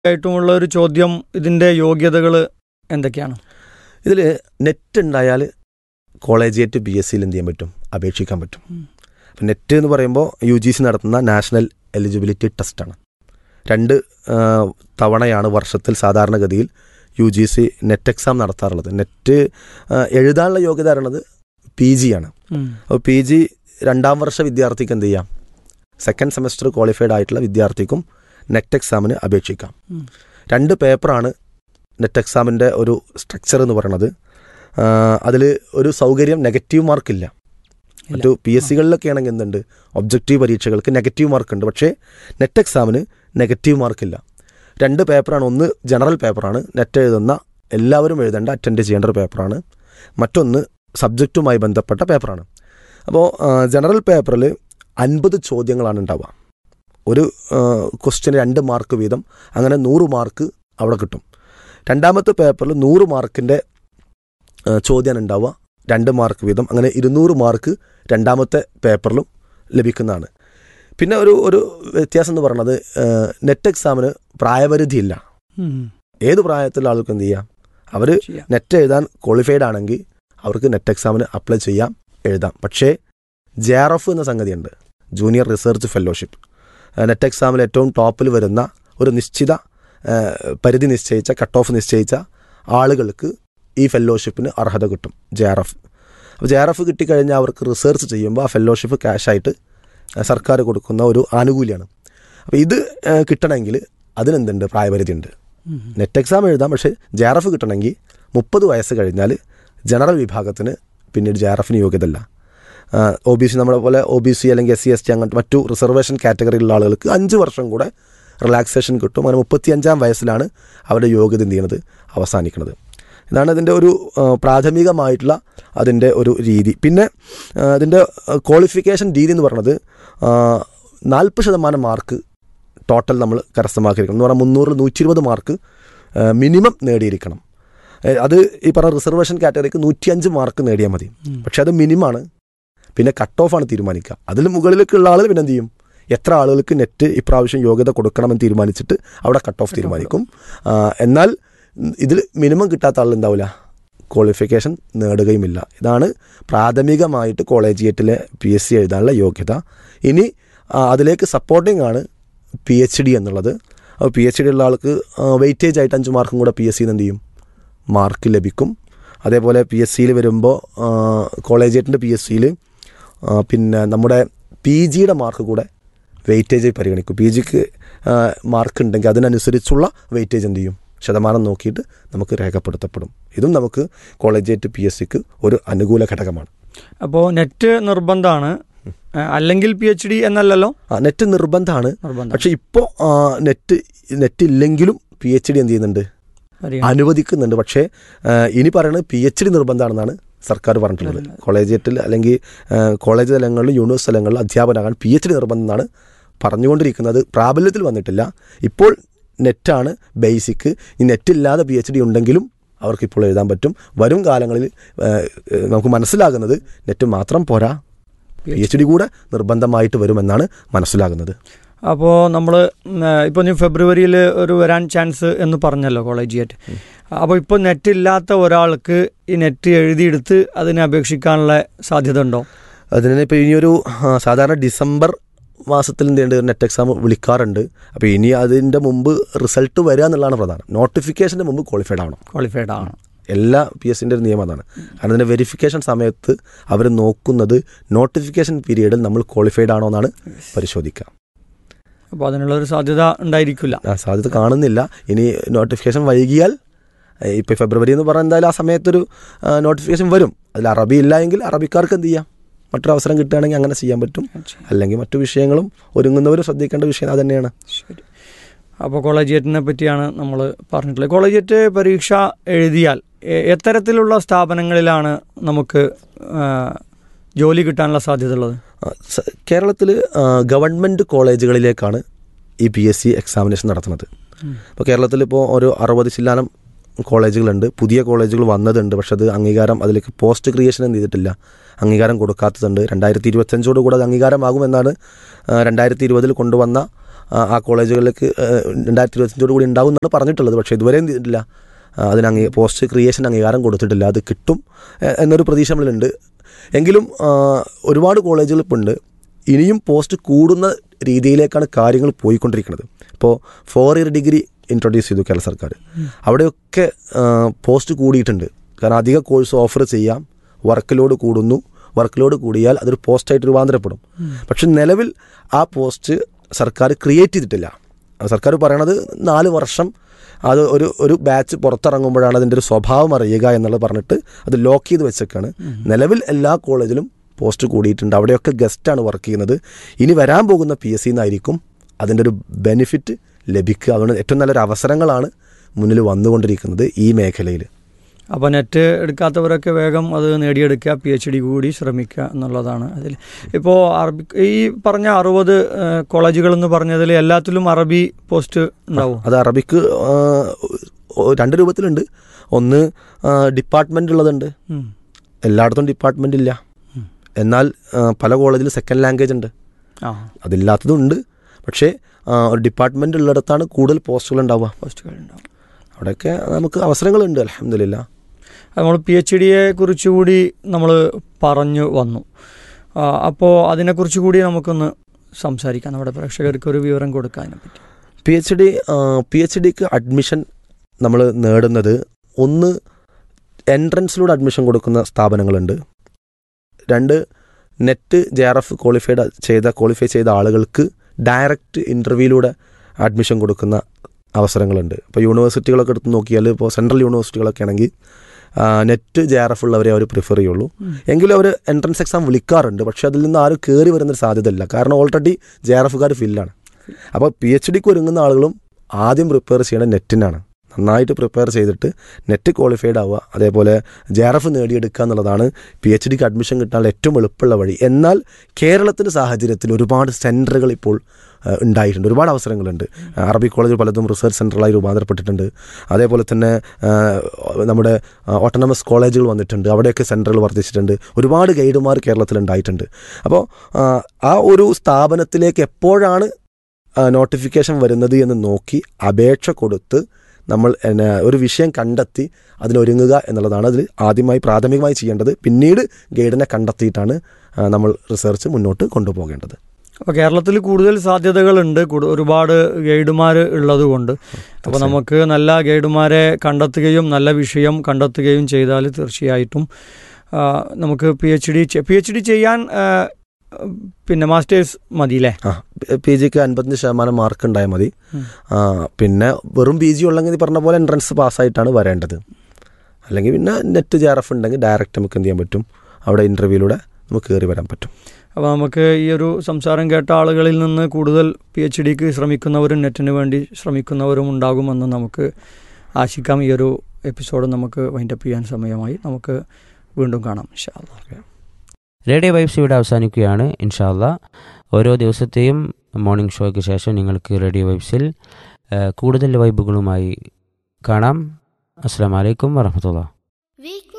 ആയിട്ടുമുള്ള ഒരു ചോദ്യം ഇതിന്റെ യോഗ്യതകൾ എന്തൊക്കെയാണ് ഇതിൽ നെറ്റ് ഉണ്ടായാൽ കോളേജിയേറ്റ് ബി എസ് സിയിൽ എന്ത് ചെയ്യാൻ പറ്റും അപേക്ഷിക്കാൻ പറ്റും ഉം. അപ്പം നെറ്റ് എന്ന് പറയുമ്പോൾ യു ജി സി നടത്തുന്ന നാഷണൽ എലിജിബിലിറ്റി ടെസ്റ്റാണ് രണ്ട് ആ, തവണയാണ് വർഷത്തിൽ സാധാരണഗതിയിൽ U G C NET exam നടത്താറുള്ളത് നെറ്റ് ആ, എഴുതാനുള്ള യോഗ്യത പറയുന്നത് പി ജി ആണ് ഉം. അപ്പോൾ പി ജി രണ്ടാം വർഷ വിദ്യാർത്ഥിക്ക് എന്ത് ചെയ്യാം സെക്കൻഡ് സെമസ്റ്റർ ക്വാളിഫൈഡ് ആയിട്ടുള്ള വിദ്യാർത്ഥിക്കും നെറ്റ് എക്സാമിന് അപേക്ഷിക്കാം ഉം. രണ്ട് പേപ്പറാണ് നെറ്റ് എക്സാമിൻ്റെ ഒരു സ്ട്രക്ചർ എന്ന് പറയുന്നത് അതിൽ ഒരു സൗകര്യം നെഗറ്റീവ് മാർക്കില്ല ഇല്ല. മറ്റു പി എസ് സികളിലൊക്കെ ആണെങ്കിൽ എന്തുണ്ട് ഒബ്ജക്റ്റീവ് പരീക്ഷകൾക്ക് നെഗറ്റീവ് മാർക്ക് ഉണ്ട് പക്ഷേ നെറ്റ് എക്സാമിന് നെഗറ്റീവ് മാർക്കില്ല രണ്ട് പേപ്പറാണ് ഒന്ന് ജനറൽ പേപ്പറാണ് നെറ്റ് എഴുതുന്ന എല്ലാവരും എഴുതേണ്ട അറ്റൻഡ് ചെയ്യേണ്ട ഒരു പേപ്പറാണ് മറ്റൊന്ന് സബ്ജക്റ്റുമായി ബന്ധപ്പെട്ട പേപ്പറാണ് അപ്പോൾ ജനറൽ പേപ്പറിൽ അൻപത് ചോദ്യങ്ങളാണ് ഉണ്ടാവുക ഒരു ക്വസ്റ്റ്യന് രണ്ട് മാർക്ക് വീതം അങ്ങനെ നൂറ് മാർക്ക് അവിടെ കിട്ടും രണ്ടാമത്തെ പേപ്പറിൽ നൂറ് മാർക്കിൻ്റെ ചോദ്യമാണ് ഉണ്ടാവുക രണ്ട് മാർക്ക് വീതം അങ്ങനെ ഇരുന്നൂറ് മാർക്ക് രണ്ടാമത്തെ പേപ്പറിലും ലഭിക്കുന്നതാണ് പിന്നെ ഒരു ഒരു വ്യത്യാസം എന്ന് പറയുന്നത് നെറ്റ് എക്സാമിന് പ്രായപരിധിയില്ല ഉം. ഏത് പ്രായത്തിലുള്ള ആൾക്ക് എന്ത് ചെയ്യാം അവർ ചെയ്യാം. നെറ്റ് എഴുതാൻ ക്വാളിഫൈഡ് ആണെങ്കിൽ അവർക്ക് നെറ്റ് എക്സാമിന് അപ്ലൈ ചെയ്യാം എഴുതാം പക്ഷേ ജെ ആർ എഫ് എന്ന സംഗതിയുണ്ട് ജൂനിയർ റിസർച്ച് ഫെലോഷിപ്പ് നെറ്റ് എക്സാമിൽ ഏറ്റവും ടോപ്പിൽ വരുന്ന ഒരു നിശ്ചിത ആ, പരിധി നിശ്ചയിച്ച കട്ട് ഓഫ് നിശ്ചയിച്ച ആളുകൾക്ക് ഈ ഫെലോഷിപ്പിന് അർഹത കിട്ടും ജെ ആർ എഫ് അപ്പോൾ ജെ ആർ എഫ് കിട്ടിക്കഴിഞ്ഞാൽ അവർക്ക് റിസർച്ച് ചെയ്യുമ്പോൾ ആ ഫെലോഷിപ്പ് ക്യാഷായിട്ട് സർക്കാർ കൊടുക്കുന്ന ഒരു ആനുകൂല്യമാണ് അപ്പോൾ ഇത് ആ, കിട്ടണമെങ്കിൽ അതിനെന്തുണ്ട് പ്രായപരിധി ഉണ്ട് ഉം. നെറ്റ് എക്സാം എഴുതാം പക്ഷേ ജെ ആർ എഫ് കിട്ടണമെങ്കിൽ മുപ്പത് വയസ്സ് കഴിഞ്ഞാൽ ജനറൽ വിഭാഗത്തിന് പിന്നീട് ജെ ആർ എഫിന് യോഗ്യതല്ല ഒ ബി സി നമ്മളെ പോലെ ഒ ബി സി അല്ലെങ്കിൽ എസ് സി എസ് ടി അങ്ങനത്തെ മറ്റു റിസർവേഷൻ കാറ്റഗറിയിലുള്ള ആളുകൾക്ക് അഞ്ച് വർഷം കൂടെ റിലാക്സേഷൻ കിട്ടും അങ്ങനെ മുപ്പത്തിയഞ്ചാം വയസ്സിലാണ് അവരുടെ യോഗ്യത എന്ത് ചെയ്യണത് അവസാനിക്കുന്നത് ഇതാണ് ഇതിൻ്റെ ഒരു ആ, പ്രാഥമികമായിട്ടുള്ള അതിൻ്റെ ഒരു രീതി പിന്നെ ആ, അതിൻ്റെ ക്വാളിഫിക്കേഷൻ രീതി എന്ന് പറയുന്നത് നാൽപ്പത് ശതമാനം മാർക്ക് ടോട്ടൽ നമ്മൾ കരസ്ഥമാക്കിയിരിക്കണം എന്ന് പറഞ്ഞാൽ മുന്നൂറിൽ നൂറ്റി ഇരുപത് മാർക്ക് മിനിമം നേടിയിരിക്കണം ഏ, അത് ഈ പറഞ്ഞ റിസർവേഷൻ കാറ്റഗറിക്ക് നൂറ്റിയഞ്ച് മാർക്ക് നേടിയാൽ മതി ഉം. പക്ഷെ അത് മിനിമാണ് പിന്നെ കട്ട് ഓഫാണ് തീരുമാനിക്കുക അതിൽ മുകളിലേക്കുള്ള ആളുകൾ പിന്നെ എന്ത് ചെയ്യും എത്ര ആളുകൾക്ക് നെറ്റ് ഇപ്രാവശ്യം യോഗ്യത കൊടുക്കണമെന്ന് തീരുമാനിച്ചിട്ട് അവിടെ കട്ട് ഓഫ് തീരുമാനിക്കും ആ, എന്നാൽ ഇതിൽ മിനിമം കിട്ടാത്ത ആൾ എന്താവില്ല ക്വാളിഫിക്കേഷൻ നേടുകയുമില്ല ഇതാണ് പ്രാഥമികമായിട്ട് കോളേജിയേറ്റിലെ പി എസ് സി എഴുതാനുള്ള യോഗ്യത ഇനി ആ, അതിലേക്ക് സപ്പോർട്ടിംഗ് ആണ് പി എച്ച് ഡി എന്നുള്ളത് അപ്പോൾ പി എച്ച് ഡി ഉള്ള ആൾക്ക് വെയിറ്റേജ് ആയിട്ട് അഞ്ച് മാർക്കും കൂടെ പി എസ് സിന്ന് എന്ത് ചെയ്യും മാർക്ക് ലഭിക്കും അതേപോലെ പി എസ് സിയിൽ വരുമ്പോൾ കോളേജിയേറ്റിൻ്റെ പി എസ് സിയിൽ പിന്നെ നമ്മുടെ പി ജിയുടെ മാർക്ക് കൂടെ വെയിറ്റേജ് പരിഗണിക്കും പി ജിക്ക് മാർക്ക് ഉണ്ടെങ്കിൽ അതിനനുസരിച്ചുള്ള വെയിറ്റേജ് എന്ത് ചെയ്യും ശതമാനം നോക്കിയിട്ട് നമുക്ക് രേഖപ്പെടുത്തപ്പെടും ഇതും നമുക്ക് കോളേജിയേറ്റ് പി എസ് സിക്ക് ഒരു അനുകൂല ഘടകമാണ് അപ്പോൾ നെറ്റ് നിർബന്ധമാണ് അല്ലെങ്കിൽ പി എച്ച് ഡി എന്നല്ലല്ലോ ആ, നെറ്റ് നിർബന്ധമാണ് നിർബന്ധം പക്ഷെ ഇപ്പോൾ നെറ്റ് നെറ്റ് ഇല്ലെങ്കിലും പി എച്ച് ഡി എന്ത് ചെയ്യുന്നുണ്ട് പരിഗണന. അനുവദിക്കുന്നുണ്ട് പക്ഷേ ആ, ഇനി പറയുന്നത് പി എച്ച് ഡി നിർബന്ധമാണെന്നാണ് സർക്കാർ പറഞ്ഞിട്ടുള്ളത് കോളേജിയറ്റിൽ അല്ലെങ്കിൽ ആ, കോളേജ് തലങ്ങളിലും യൂണിവേഴ്സിറ്റി തലങ്ങളിലും അധ്യാപകനാകാൻ പി എച്ച് ഡി നിർബന്ധം എന്നാണ് പറഞ്ഞുകൊണ്ടിരിക്കുന്നത് പ്രാബല്യത്തിൽ വന്നിട്ടില്ല ഇപ്പോൾ നെറ്റാണ് ബേസിക് ഈ നെറ്റ് ഇല്ലാതെ പി എച്ച് ഡി ഉണ്ടെങ്കിലും അവർക്ക് ഇപ്പോൾ എഴുതാൻ പറ്റും വരും കാലങ്ങളിൽ ആ, നമുക്ക് മനസ്സിലാകുന്നത് നെറ്റ് മാത്രം പോരാ പി എച്ച് ഡി കൂടെ നിർബന്ധമായിട്ട് വരുമെന്നാണ് മനസ്സിലാകുന്നത് അപ്പോൾ നമ്മൾ ഇപ്പോൾ നീ ഫെബ്രുവരിയിൽ ഒരു വരാൻ ചാൻസ് എന്ന് പറഞ്ഞല്ലോ കോളേജിയേറ്റ് അപ്പോൾ ഇപ്പോൾ നെറ്റ് ഇല്ലാത്ത ഒരാൾക്ക് ഈ നെറ്റ് എഴുതിയെടുത്ത് അതിനെ അപേക്ഷിക്കാനുള്ള സാധ്യത ഉണ്ടോ അതിന് ഇപ്പോൾ ഇനിയൊരു ആ, സാധാരണ ഡിസംബർ മാസത്തിൽ എന്ത് ചെയ്യേണ്ടത് നെറ്റ് എക്സാം വിളിക്കാറുണ്ട് അപ്പോൾ ഇനി അതിൻ്റെ മുമ്പ് റിസൾട്ട് വരിക എന്നുള്ളതാണ് പ്രധാനം നോട്ടിഫിക്കേഷൻ്റെ മുമ്പ് ക്വാളിഫൈഡ് ആവണം ക്വാളിഫൈഡ് ആണ് എല്ലാ പി എസ് സിൻ്റെ ഒരു നിയമം അതാണ് കാരണം അതിൻ്റെ വെരിഫിക്കേഷൻ സമയത്ത് അവർ നോക്കുന്നത് നോട്ടിഫിക്കേഷൻ പീരീഡിൽ നമ്മൾ ക്വാളിഫൈഡ് ആണോ എന്നാണ് പരിശോധിക്കുക അപ്പോൾ അതിനുള്ളൊരു സാധ്യത ഉണ്ടായിരിക്കില്ല ആ സാധ്യത കാണുന്നില്ല ഇനി നോട്ടിഫിക്കേഷൻ വൈകിയാൽ ഇപ്പോൾ ഫെബ്രുവരി എന്ന് പറഞ്ഞാൽ എന്തായാലും ആ സമയത്തൊരു നോട്ടിഫിക്കേഷൻ വരും അതിൽ അറബി ഇല്ല എങ്കിൽ അറബിക്കാർക്ക് എന്ത് ചെയ്യാം മറ്റൊരു അവസരം കിട്ടുകയാണെങ്കിൽ അങ്ങനെ ചെയ്യാൻ പറ്റും അല്ലെങ്കിൽ മറ്റു വിഷയങ്ങളും ഒരുങ്ങുന്നവർ ശ്രദ്ധിക്കേണ്ട വിഷയം അത് തന്നെയാണ് ശരി അപ്പോൾ കോളേജിയേറ്റിനെ പറ്റിയാണ് നമ്മൾ പറഞ്ഞിട്ടുള്ളത് കോളേജിയേറ്റ് പരീക്ഷ എഴുതിയാൽ എ- എത്തരത്തിലുള്ള സ്ഥാപനങ്ങളിലാണ് നമുക്ക് ആ, ജോലി കിട്ടാനുള്ള സാധ്യത ഉള്ളത് കേരളത്തിൽ ഗവൺമെൻറ് കോളേജുകളിലേക്കാണ് ഈ പി എസ് സി എക്സാമിനേഷൻ നടത്തുന്നത് അപ്പോൾ കേരളത്തിൽ ഇപ്പോൾ ഒരു അറുപത് ശില്ലാനം കോളേജുകളുണ്ട് പുതിയ കോളേജുകൾ വന്നതുണ്ട് പക്ഷെ അത് അംഗീകാരം അതിലേക്ക് പോസ്റ്റ് ക്രിയേഷൻ എന്ത് ചെയ്തിട്ടില്ല അംഗീകാരം കൊടുക്കാത്തതുണ്ട് രണ്ടായിരത്തി ഇരുപത്തഞ്ചോട് കൂടെ അത് അംഗീകാരമാകുമെന്നാണ് ആ, രണ്ടായിരത്തി ഇരുപതിൽ കൊണ്ടുവന്ന ആ, ആ, ആ കോളേജുകളിലേക്ക് ഏഹ്, രണ്ടായിരത്തി ഇരുപത്തഞ്ചോട് കൂടി ഉണ്ടാവും എന്നാണ് പറഞ്ഞിട്ടുള്ളത് പക്ഷേ ഇതുവരെ എന്ത് ചെയ്തിട്ടില്ല ആ, അതിന് അംഗീ പോസ്റ്റ് ക്രിയേഷൻ അംഗീകാരം കൊടുത്തിട്ടില്ല അത് കിട്ടും എ- എന്നൊരു പ്രതീക്ഷ നമ്മളിലുണ്ട് എങ്കിലും ആ, ഒരുപാട് കോളേജുകൾ ഇപ്പോൾ ഉണ്ട് ഇനിയും പോസ്റ്റ് കൂടുന്ന രീതിയിലേക്കാണ് കാര്യങ്ങൾ പോയിക്കൊണ്ടിരിക്കുന്നത് ഇപ്പോൾ ഫോർ ഇയർ ഡിഗ്രി ഇൻട്രൊഡ്യൂസ് ചെയ്തു കേരള സർക്കാർ അവിടെയൊക്കെ ആ, പോസ്റ്റ് കൂടിയിട്ടുണ്ട് കാരണം അധിക കോഴ്സ് ഓഫർ ചെയ്യാം വർക്ക് ലോഡ് കൂടുന്നു വർക്ക് ലോഡ് കൂടിയാൽ അതൊരു പോസ്റ്റായിട്ട് രൂപാന്തരപ്പെടും പക്ഷെ നിലവിൽ ആ പോസ്റ്റ് സർക്കാർ ക്രിയേറ്റ് ചെയ്തിട്ടില്ല ആ സർക്കാർ പറയണത് നാല് വർഷം അത് ഒരു ഒരു ബാച്ച് പുറത്തിറങ്ങുമ്പോഴാണ് അതിൻ്റെ ഒരു സ്വഭാവം അറിയുക എന്നുള്ളത് പറഞ്ഞിട്ട് അത് ലോക്ക് ചെയ്ത് വെച്ചേക്കാണ് നിലവിൽ എല്ലാ കോളേജിലും പോസ്റ്റ് കൂടിയിട്ടുണ്ട് അവിടെയൊക്കെ ഗസ്റ്റാണ് വർക്ക് ചെയ്യുന്നത് ഇനി വരാൻ പോകുന്ന പി എസ് സിന്നായിരിക്കും അതിൻ്റെ ഒരു ബെനിഫിറ്റ് ലഭിക്കുക അതുകൊണ്ട് ഏറ്റവും നല്ലൊരു അവസരങ്ങളാണ് മുന്നിൽ വന്നുകൊണ്ടിരിക്കുന്നത് ഈ മേഖലയിൽ അപ്പോൾ നെറ്റ് എടുക്കാത്തവരൊക്കെ വേഗം അത് നേടിയെടുക്കുക പി എച്ച് ഡി കൂടി ശ്രമിക്കുക എന്നുള്ളതാണ് അതിൽ ഇപ്പോൾ അറബി ഈ പറഞ്ഞ അറുപത് കോളേജുകൾ എന്ന് പറഞ്ഞതിൽ എല്ലാത്തിലും അറബി പോസ്റ്റ് ഉണ്ടാവും അത് അറബിക്ക് ആ, ഒ- രണ്ട് രൂപത്തിലുണ്ട് ഒന്ന് ഡിപ്പാർട്ട്മെൻ്റ് ഉള്ളതുണ്ട് ഉം. എല്ലായിടത്തും ഡിപ്പാർട്ട്മെൻ്റ് ഇല്ല ഉം. എന്നാൽ ആ, പല കോളേജിലും സെക്കൻഡ് ലാംഗ്വേജ് ഉണ്ട് ആ അതില്ലാത്തതുണ്ട് പക്ഷേ ഡിപ്പാർട്ട്മെൻ്റ് ഉള്ളിടത്താണ് കൂടുതൽ പോസ്റ്റുകൾ ഉണ്ടാവുക പോസ്റ്റുകൾ ഉണ്ടാവും അവിടെയൊക്കെ നമുക്ക് അവസരങ്ങളുണ്ട് അലഹമില്ല നമ്മൾ പി എച്ച് ഡിയെ കുറിച്ച് കൂടി നമ്മൾ പറഞ്ഞു വന്നു അപ്പോൾ അതിനെക്കുറിച്ച് കൂടി നമുക്കൊന്ന് സംസാരിക്കാം നമ്മുടെ പ്രേക്ഷകർക്ക് ഒരു വിവരം കൊടുക്കാം അതിനെപ്പറ്റി P H D P H ഡിക്ക് അഡ്മിഷൻ നമ്മൾ നേടുന്നത് ഒന്ന് എൻട്രൻസിലൂടെ അഡ്മിഷൻ കൊടുക്കുന്ന സ്ഥാപനങ്ങളുണ്ട് രണ്ട് NET J R F qualified ചെയ്ത ക്വാളിഫൈ ചെയ്ത ആളുകൾക്ക് ഡയറക്റ്റ് ഇൻ്റർവ്യൂയിലൂടെ അഡ്മിഷൻ കൊടുക്കുന്ന അവസരങ്ങളുണ്ട് ഇപ്പോൾ യൂണിവേഴ്സിറ്റികളൊക്കെ എടുത്ത് നോക്കിയാൽ ഇപ്പോൾ സെൻട്രൽ യൂണിവേഴ്സിറ്റികളൊക്കെ ആണെങ്കിൽ നെറ്റ് ജെ ആർ എഫ് ഉള്ളവരെ അവർ പ്രിഫർ ചെയ്യുള്ളൂ എങ്കിലും അവർ എൻട്രൻസ് എക്സാം വിളിക്കാറുണ്ട് പക്ഷേ അതിൽ നിന്ന് ആരും കയറി വരുന്നൊരു സാധ്യതയില്ല കാരണം ഓൾറെഡി ജെ ആർ എഫുകാർ ഫില്ലാണ് അപ്പോൾ പി എച്ച് ഡിക്ക് ഒരുങ്ങുന്ന ആളുകളും ആദ്യം പ്രിപ്പയർ ചെയ്യേണ്ടത് നെറ്റിനാണ് നന്നായിട്ട് പ്രിപ്പയർ ചെയ്തിട്ട് നെറ്റ് ക്വാളിഫൈഡ് ആവുക അതേപോലെ ജെ ആർ എഫ് നേടിയെടുക്കുക എന്നുള്ളതാണ് പി എച്ച് ഡിക്ക് അഡ്മിഷൻ കിട്ടാനുള്ള ഏറ്റവും എളുപ്പമുള്ള വഴി എന്നാൽ കേരളത്തിൻ്റെ സാഹചര്യത്തിൽ ഒരുപാട് സെൻറ്ററുകൾ ഇപ്പോൾ ആ, ഉണ്ടായിട്ടുണ്ട് ഒരുപാട് അവസരങ്ങളുണ്ട് അറബി കോളേജ് പലതും റിസർച്ച് സെൻറ്ററായി രൂപാന്തരപ്പെട്ടിട്ടുണ്ട് അതേപോലെ തന്നെ ആ, നമ്മുടെ ഓട്ടോണമസ് കോളേജുകൾ വന്നിട്ടുണ്ട് അവിടെയൊക്കെ സെൻറ്ററുകൾ വർദ്ധിച്ചിട്ടുണ്ട് ഒരുപാട് ഗൈഡുമാർ കേരളത്തിൽ ഉണ്ടായിട്ടുണ്ട് അപ്പോൾ ആ, ആ ഒരു സ്ഥാപനത്തിലേക്ക് എപ്പോഴാണ് നോട്ടിഫിക്കേഷൻ വരുന്നത് എന്ന് നോക്കി അപേക്ഷ കൊടുത്ത് നമ്മൾ എന്നെ ഒരു വിഷയം കണ്ടെത്തി അതിനൊരുങ്ങുക എന്നുള്ളതാണ് അതിൽ ആദ്യമായി പ്രാഥമികമായി ചെയ്യേണ്ടത് പിന്നീട് ഗൈഡിനെ കണ്ടെത്തിയിട്ടാണ് ആ, നമ്മൾ റിസർച്ച് മുന്നോട്ട് കൊണ്ടുപോകേണ്ടത് അപ്പോൾ കേരളത്തിൽ കൂടുതൽ സാധ്യതകളുണ്ട് കൂടു- ഒരുപാട് ഗൈഡുമാർ ഉള്ളത് കൊണ്ട് അപ്പോൾ നമുക്ക് നല്ല ഗൈഡുമാരെ കണ്ടെത്തുകയും നല്ല വിഷയം കണ്ടെത്തുകയും ചെയ്താൽ തീർച്ചയായിട്ടും ആ, നമുക്ക് P H D P H D ചെയ്യാൻ ആ, പിന്നെ മാസ്റ്റേഴ്സ് മതി അല്ലേ ആ പി ജിക്ക് അൻപത്തഞ്ച് ശതമാനം മാർക്ക് ഉണ്ടായാൽ മതി ഉം. ആ, പിന്നെ വെറും പി ജി ഉള്ളെങ്കിൽ ഈ പറഞ്ഞ പോലെ എൻട്രൻസ് പാസ്സായിട്ടാണ് വരേണ്ടത് അല്ലെങ്കിൽ പിന്നെ നെറ്റ് ജെ ആർ എഫ് ഉണ്ടെങ്കിൽ ഡയറക്റ്റ് നമുക്ക് എന്ത് ചെയ്യാൻ പറ്റും അവിടെ ഇൻ്റർവ്യൂയിലൂടെ നമുക്ക് കയറി വരാൻ പറ്റും അപ്പോൾ നമുക്ക് ഈ ഒരു സംസാരം കേട്ട ആളുകളിൽ നിന്ന് കൂടുതൽ പി എച്ച് ഡിക്ക് ശ്രമിക്കുന്നവരും നെറ്റിന് വേണ്ടി ശ്രമിക്കുന്നവരും ഉണ്ടാകുമെന്ന് നമുക്ക് ആശിക്കാം ഈ ഒരു എപ്പിസോഡ് നമുക്ക് വൈൻഡപ്പ് ചെയ്യാൻ സമയമായി നമുക്ക് വീണ്ടും കാണാം ഇൻഷാ അല്ലാ. റേഡിയോ വൈബ്സ് ഇവിടെ അവസാനിക്കുകയാണ് ഇൻഷാല്ല ഓരോ ദിവസത്തെയും മോർണിംഗ് ഷോയ്ക്ക് ശേഷം നിങ്ങൾക്ക് റേഡിയോ വൈബ്സിൽ ആ, കൂടുതൽ വൈബുകളുമായി കാണാം അസ്സാം വലൈക്കും വറഹമത്തുള്ള Weak